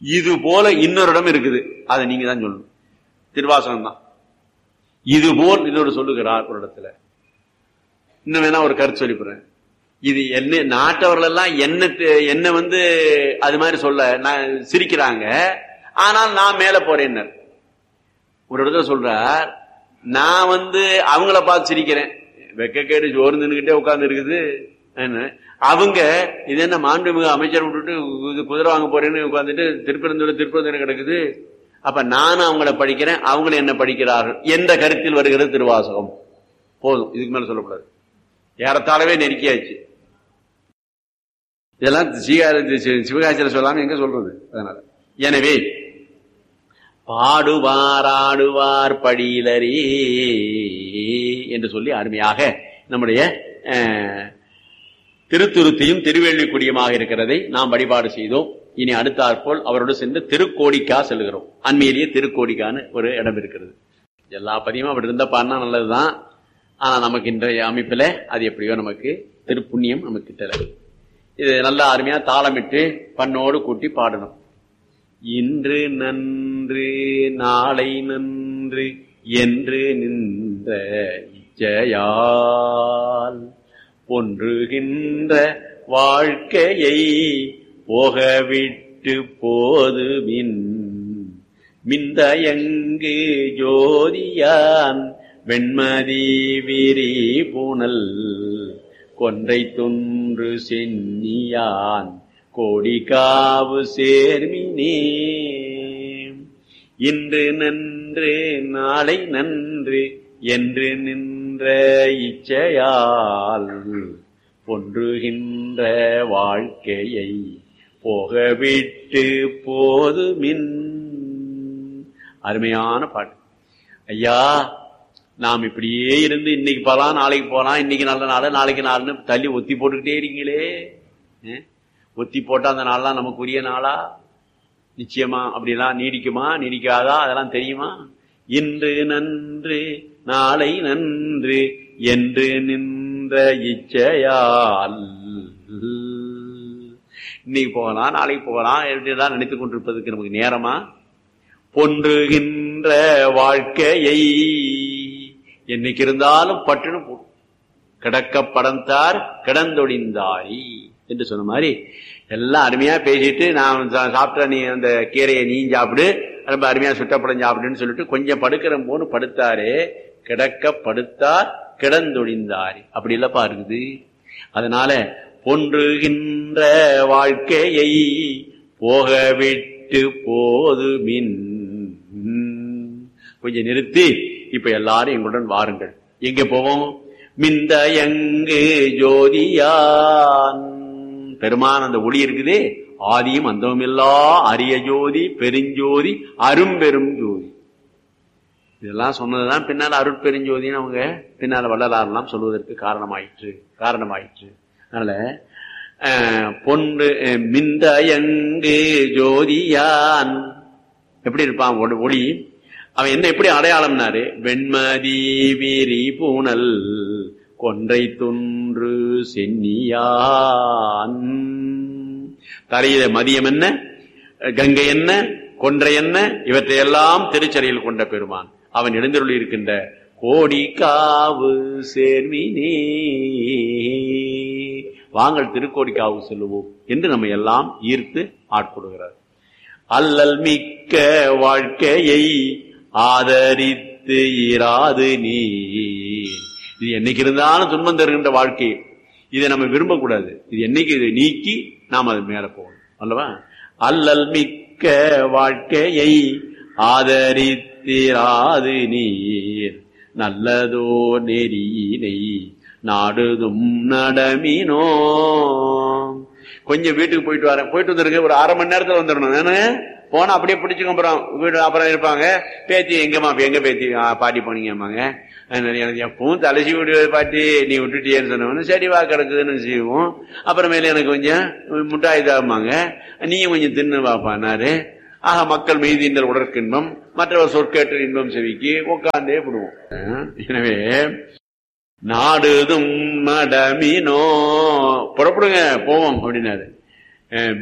இது போல இன்னொரு இடம் இருக்குது அதை நீங்க தான் சொல்லணும் திருவாசகம் தான் இது போல் இன்னொரு சொல்லுகிறார் ஒரு இடத்துல இன்னும் வேணா ஒரு கருத்து சொல்லிப்படுறேன் இது என்ன நாட்டவர்கள் எல்லாம் என்ன தெ- என்ன வந்து அது மாதிரி சொல்ல நான் சிரிக்கிறாங்க ஆனால் நான் மேல போறேன் ஒரு இடத்துல சொல்றார் நான் வந்து அவங்கள பார்த்து சிரிக்கிறேன் வெக்கக்கேடு சோறு நின்றுகிட்டே உட்கார்ந்து இருக்குது என்ன, அவங்க இது என்ன மாண்புமிகு அமைச்சர் விட்டுட்டு இது குதிரை வாங்க போறேன்னு உட்கார்ந்துட்டு திருப்பரந்தூர் திருப்பரந்தூர் கிடக்குது அப்ப நானும் அவங்கள படிக்கிறேன் அவங்களும் என்ன படிக்கிறார்கள் என்ற கருத்தில் வருகிறது திருவாசகம் போதும் இதுக்கு மேல சொல்லக்கூடாது ஏறத்தாழவே நெருக்கியாச்சு இதெல்லாம் ஸ்ரீகார- சி- சிவகாசியில சொல்லாம எங்க சொல்றது அதனால எனவே பாடுவார் ஆடுவார் படியிலரே என்று சொல்லி அருமையாக நம்முடைய அஹ், திருத்துருத்தியும் திருவேள்விக்குடியுமாக இருக்கிறதை நாம் வழிபாடு செய்தோம் இனி அடுத்தாற்போல் அவரோடு சென்று திருக்கோடிக்கா செல்கிறோம் அண்மையிலேயே திருக்கோடிக்கான்னு ஒரு இடம் இருக்கிறது எல்லா பதியும் அப்படி இருந்தா பாடினா நல்லதுதான் ஆனா நமக்கு இன்றைய அமைப்புல அது எப்படியோ நமக்கு திருப்புண்ணியம் நமக்கு கிட்டல இது நல்லா அருமையா தாளமிட்டு பண்ணோடு கூட்டி பாடணும் இன்று நன்று நாளை நன்று என்று நின்ற இச்சையால் பொன்றுகின்ற வாழ்க்கையை போகவிட்டு போதுமின் மிந்தயங்கு ஜோதியான் வெண்மதி விரி புனல் கொன்றை துன்று சென்னியான் கோடிக்காவு சேர்மினே இன்று நன்று நாளை நன்று என்று நின்ற இச்சையால் பொன்றுகின்ற வாழ்க்கையை போகவிட்டு போதுமின் அருமையான பாட்டு ஐயா நாம் இப்படியே இருந்து இன்னைக்கு போலாம் நாளைக்கு போலாம் இன்னைக்கு நல்ல நாள் நாளைக்கு நாள்னு தள்ளி ஒத்தி போட்டுக்கிட்டே இருக்கீங்களே ஆ? ஒத்தி போட்டா அந்த நாள்லாம் நமக்குரிய நாளா நிச்சயமா அப்படிலாம் நீடிக்குமா நீடிக்காதா அதெல்லாம் தெரியுமா இன்று நன்று நாளை நன்று என்று நின்ற இச்சையால் இன்னைக்கு போகலாம் நாளைக்கு போகலாம் எப்படிதான் நினைத்துக் கொண்டிருப்பதற்கு நமக்கு நேரமா பொன்றுகின்ற வாழ்க்கையை என்னைக்கு இருந்தாலும் பட்டுன்னு போடும் கிடக்க படந்தார் கிடந்தொடிந்தாரி என்று சொன்ன மாதிரி எல்லாம் அருமையா பேசிட்டு நான் சா- சாப்பிட்ட நீ அந்த கீரையை நீ சாப்பிடு ரொம்ப அருமையா சுட்டப்படம் சாப்பிடுன்னு சொல்லிட்டு கொஞ்சம் படுக்கிற போன்னு படுத்தாரே கிடக்க படுத்தார் கிடந்தொடிந்தாரி அப்படி இல்லப்பா இருக்குது அதனால பொன்றுகின்ற வாழ்க்கையை போக விட்டு போதுமின் கொஞ்சம் நிறுத்தி இப்ப எல்லாரும் எங்களுடன் வாருங்கள் எங்க போவோம் மிந்த எங்கு ஜோதியான் பெருமான் அந்த ஒளி இருக்குதே ஆதியும் அந்தமில்லா அரிய ஜோதி பெருஞ்சோதி அரும்பெரும் ஜோதி இதெல்லாம் சொன்னதுதான் பின்னால் அருட்பெருஞ்சோதின்னு அவங்க பின்னால் வள்ளலாரெல்லாம் சொல்வதற்கு காரணமாயிற்று காரணமாயிற்று அதனால அஹ், பொன்று அஹ், மிந்த எங்கு ஜோதியான் எப்படி இருப்பான் ஒளி- ஒளி அவன் என்ன எப்படி அடையாளம்னாரு வெண்மதி வீரி பூனல் கொன்றை துன்று சென்னியான் தலையில மதியம் என்ன கங்கை என்ன கொன்றை என்ன இவற்றையெல்லாம் திருச்சரையில் கொண்ட பெருமான் அவன் எழுந்தருளி இருக்கின்ற கோடி காவு சேர்மினே வாங்கள் திருக்கோடிக்காவு செல்லுவோம் என்று நம்ம எல்லாம் ஈர்த்து ஆட்கொடுகிறார் அல்லல் மிக்க வாழ்க்கையை ஆதரித்து இராது நீ இது என்னைக்கு இருந்தாலும் துன்பம் தருகின்ற வாழ்க்கை இதை நம்ம விரும்பக்கூடாது இது என்னைக்கு இதை நீக்கி நாம் அது மேல போகணும் அல்லவா அல்லல் மிக்க வாழ்க்கையை ஆதரித்திராது நீர் நல்லதோ நெறியினை நாடுதும் நடமினோ கொஞ்சம் வீட்டுக்கு போயிட்டு வரேன் போயிட்டு வந்துருங்க ஒரு அரை மணி நேரத்துல வந்துடணும் நானு போனா அப்படியே பிடிச்சுக்க அப்புறம் வீடு அப்புறம் இருப்பாங்க பேத்தி எங்கம்மா எங்க பேத்தி "ஆ, பாட்டி போனீங்கம்மாங்க அதனால எனக்கு எப்பவும் தலைசி விடு பாட்டி நீ விட்டுட்டியேன்னு சொன்னவொன்னு சரி வா கிடக்குதுன்னு செய்வோம் அப்புறமேல எனக்கு கொஞ்சம் முட்டாய் தாமாங்க நீயும் கொஞ்சம் தின்னு வாப்பானாரு ஆக மக்கள் மெய்தீண்டல் உடற்கின்பம் மற்றவர் சொற்கேட்டு இன்பம் செவிக்கு உட்கார்ந்தே விடுவோம் ஆ, எனவே நாடுதும் மடமினோ புறப்படுங்க போவோம் அப்படின்னாரு அஹ்